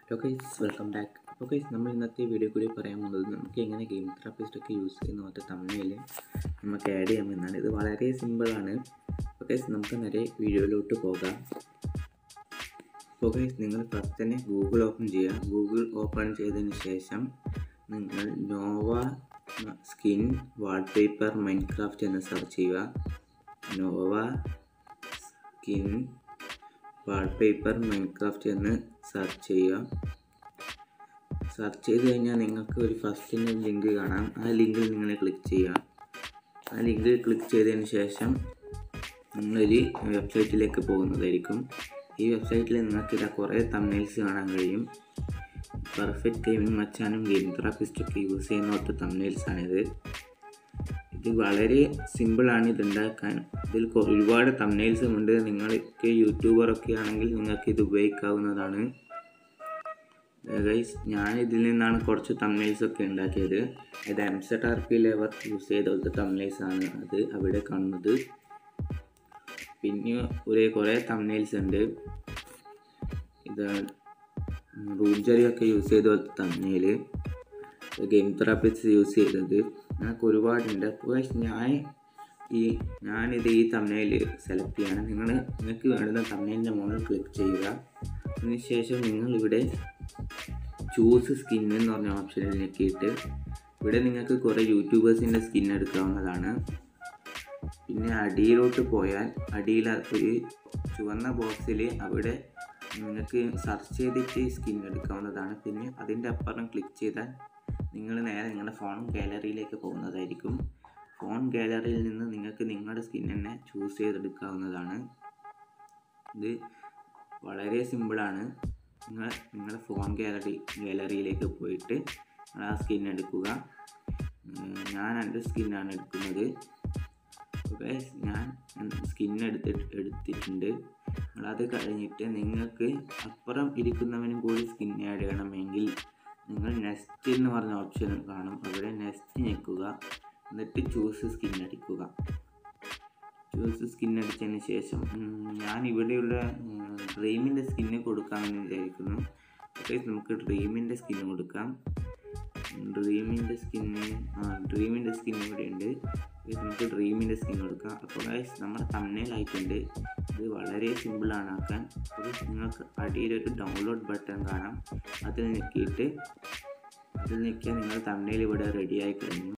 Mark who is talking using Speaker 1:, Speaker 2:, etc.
Speaker 1: hello guys welcome back അപ്പോൾ guys നമ്മൾ ഇന്നത്തെ വീഡിയോ കൂടി പറയാൻ പോകുന്നത് നമുക്ക് എങ്ങനെ ഗെയിം തെറാപ്പിസ്റ്റ് ഒക്കെ യൂസ് ചെയ്യുന്ന മറ്റേ തമിഴിൽ നമുക്ക് ആഡ് ചെയ്യാമെന്നാണ് ഇത് വളരെ സിമ്പിളാണ് അപ്പോൾ ഗൈസ് നമുക്ക് നേരെ വീഡിയോയിലോട്ട് പോകാം അപ്പോൾ ഗൈസ് നിങ്ങൾ ഫസ്റ്റ് തന്നെ ഗൂഗിൾ ഓപ്പൺ ചെയ്യുക ഗൂഗിൾ ഓപ്പൺ ചെയ്തതിന് ശേഷം നിങ്ങൾ നോവ സ്കിൻ വാൾപേപ്പർ മൈൻക്രാഫ്റ്റ് എന്ന് സെർച്ച് ചെയ്യുക നോവ സ്കിൻ വാൾപേപ്പർ മൈൻക്രാഫ്റ്റ് എന്ന് സെർച്ച് ചെയ്യുക സെർച്ച് ചെയ്ത് കഴിഞ്ഞാൽ നിങ്ങൾക്ക് ഒരു ഫസ്റ്റിൻ്റെ ലിങ്ക് കാണാം ആ ലിങ്കിൽ നിങ്ങൾ ക്ലിക്ക് ചെയ്യുക ആ ലിങ്ക് ക്ലിക്ക് ചെയ്തതിന് ശേഷം നിങ്ങളൊരു വെബ്സൈറ്റിലേക്ക് പോകുന്നതായിരിക്കും ഈ വെബ്സൈറ്റിൽ നിങ്ങൾക്ക് ഇതാ കുറേ തമ്മിൽസ് കാണാൻ കഴിയും പെർഫെക്റ്റ് ഗെയിമിംഗ് മച്ചാനും ഗെയിം തെറാപ്പിസ്റ്റൊക്കെ യൂസ് ചെയ്യുന്ന ഒറ്റ തമ്മിൽസാണിത് ഇത് വളരെ സിമ്പിളാണ് ഇത് ഉണ്ടാക്കാൻ ഇതിൽ കൊ- ഒരുപാട് തമ്മിൽസും ഉണ്ട് നിങ്ങൾക്ക് യൂട്യൂബറൊക്കെ ആണെങ്കിൽ നിങ്ങൾക്ക് ഇത് ഉപയോഗിക്കാവുന്നതാണ് ഗൈസ് ഞാൻ ഇതിൽ നിന്നാണ് കുറച്ച് തമ്മിൽസ് ഒക്കെ ഉണ്ടാക്കിയത് ഇത് M set R P lever use ചെയ്ത പോലത്തെ തമ്മിൽസ് ആണ് അത് അവിടെ കാണുന്നത് പിന്നെ ഒരു കുറേ തമ്മിൽസ് ഉണ്ട് ഇത് റൂജറിയൊക്കെ യൂസ് ചെയ്ത പോലത്തെ തമ്മിൽ ഗെയിം തെറാപ്പിസ്റ്റ് യൂസ് ചെയ്തത് ഞങ്ങൾക്ക് ഒരുപാടുണ്ട് അപ്പോൾ guys ഞാൻ ഈ ഞാനിത് ഈ തമ്മനയിൽ സെലക്ട് ചെയ്യണം നിങ്ങൾ നിങ്ങൾക്ക് വേണ്ടുന്ന തമ്മനയിൻ്റെ മുകളിൽ ക്ലിക്ക് ചെയ്യുക അതിനുശേഷം നിങ്ങൾ ഇവിടെ ചൂസ് സ്കിൻ എന്ന് പറഞ്ഞ ഓപ്ഷനിൽ ഞെക്കിയിട്ട് ഇവിടെ നിങ്ങൾക്ക് കുറേ യൂട്യൂബേഴ്സിൻ്റെ സ്കിൻ എടുക്കാവുന്നതാണ് പിന്നെ അടിയിലോട്ട് പോയാൽ അടിയിൽ ഒരു ചുവന്ന ബോക്സിൽ അവിടെ നിങ്ങൾക്ക് സെർച്ച് ചെയ്തിട്ട് സ്കിൻ എടുക്കാവുന്നതാണ് പിന്നെ അതിൻ്റെ അപ്പുറം ക്ലിക്ക് ചെയ്താൽ നിങ്ങൾ നേരെ നിങ്ങളുടെ ഫോൺ ഗാലറിയിലേക്ക് പോകുന്നതായിരിക്കും ഫോൺ ഗാലറിയിൽ നിന്ന് നിങ്ങൾക്ക് നിങ്ങളുടെ സ്കിൻ തന്നെ ചൂസ് ചെയ്തെടുക്കാവുന്നതാണ് ഇത് വളരെ സിമ്പിളാണ് നിങ്ങൾ നിങ്ങളുടെ ഫോൺ ഗാലറി ഗാലറിയിലേക്ക് പോയിട്ട് നിങ്ങൾ ആ സ്കിൻ എടുക്കുക ഉം, ഞാൻ എൻ്റെ സ്കിന്നാണ് എടുക്കുന്നത് ഓക്കെ ഞാൻ സ്കിൻ എടുത്തിട്ട് എടുത്തിട്ടുണ്ട് നിങ്ങളത് കഴിഞ്ഞിട്ട് നിങ്ങൾക്ക് അപ്പുറം ഇരിക്കുന്നവനും കൂടി സ്കിൻ ആഡ് ചെയ്യണമെങ്കിൽ നിങ്ങൾ നെക്സ്റ്റ് എന്ന് പറഞ്ഞ ഓപ്ഷൻ കാണും അവിടെ നെക്സ്റ്റ് ഞെക്കുക എന്നിട്ട് ചൂസ് സ്കിൻ അടിക്കുക ചൂസ് സ്കിൻ അടിച്ചതിന് ശേഷം ഉം, ഞാൻ ഇവിടെയുള്ള ഡ്രീമിൻ്റെ സ്കിന്ന് കൊടുക്കാമെന്ന് വിചാരിക്കുന്നു ഓക്കെ നമുക്ക് ഡ്രീമിൻ്റെ സ്കിന്ന് കൊടുക്കാം ഡ്രീമിൻ്റെ സ്കിന്ന് ആ ഡ്രീമിൻ്റെ സ്കിൻ ഇവിടെ ഉണ്ട് ഇത് നമുക്ക് ഡ്രീമിൻ്റെ സ്കിൻ കൊടുക്കാം അപ്പോൾ ഗൈസ് നമ്മുടെ തമ്മനയിലായിട്ടുണ്ട് ഇത് വളരെ സിമ്പിളാണ് ആക്കാൻ അപ്പോൾ നിങ്ങൾക്ക് അടിയിലൊരു ഡൗൺലോഡ് ബട്ടൺ കാണാം അതിൽ ഞെക്കിയിട്ട് അതിൽ ഞെക്കിയാൽ നിങ്ങൾ തമ്മനയിൽ ഇവിടെ റെഡിയായി കഴിഞ്ഞു